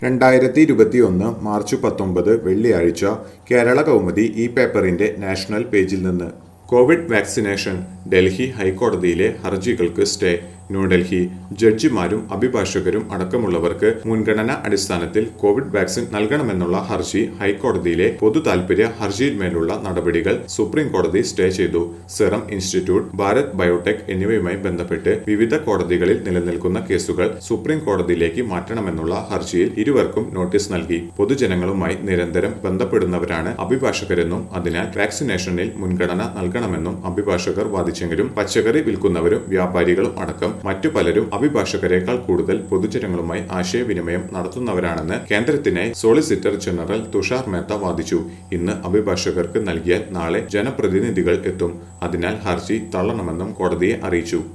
രണ്ടായിരത്തി ഇരുപത്തിയൊന്ന് മാർച്ച് പത്തൊമ്പത് വെള്ളിയാഴ്ച കേരള കൗമുദി ഈ പേപ്പറിന്റെ നാഷണൽ പേജിൽ നിന്ന് കോവിഡ് വാക്സിനേഷൻ ഡൽഹി ഹൈക്കോടതിയിലെ ഹർജികൾക്ക് സ്റ്റേ ന്യൂഡൽഹി ജഡ്ജിമാരും അഭിഭാഷകരും അടക്കമുള്ളവർക്ക് മുൻഗണനാ അടിസ്ഥാനത്തിൽ കോവിഡ് വാക്സിൻ നൽകണമെന്നുള്ള ഹർജി ഹൈക്കോടതിയിലെ പൊതു താൽപര്യ ഹർജിയിന്മേലുള്ള നടപടികൾ സുപ്രീം കോടതി സ്റ്റേ ചെയ്തു സെറം ഇൻസ്റ്റിറ്റ്യൂട്ട് ഭാരത് ബയോടെക് എന്നിവയുമായി ബന്ധപ്പെട്ട് വിവിധ കോടതികളിൽ നിലനിൽക്കുന്ന കേസുകൾ സുപ്രീം കോടതിയിലേക്ക് മാറ്റണമെന്നുള്ള ഹർജിയിൽ ഇരുവർക്കും നോട്ടീസ് നൽകി പൊതുജനങ്ങളുമായി നിരന്തരം ബന്ധപ്പെടുന്നവരാണ് അഭിഭാഷകരെന്നും അതിനാൽ വാക്സിനേഷനിൽ മുൻഗണന നൽകണമെന്നും അഭിഭാഷകർ വാദിച്ചെങ്കിലും പച്ചക്കറി വിൽക്കുന്നവരും വ്യാപാരികളും അടക്കം മറ്റു പലരും അഭിഭാഷകരെക്കാൾ കൂടുതൽ പൊതുജനങ്ങളുമായി ആശയവിനിമയം നടത്തുന്നവരാണെന്ന് കേന്ദ്രത്തിനായി സോളിസിറ്റർ ജനറൽ തുഷാർ മേത്ത വാദിച്ചു ഇന്ന് അഭിഭാഷകർക്ക് നൽകിയാൽ നാളെ ജനപ്രതിനിധികൾ എത്തും അതിനാൽ ഹർജി തള്ളണമെന്നും കോടതിയെ അറിയിച്ചു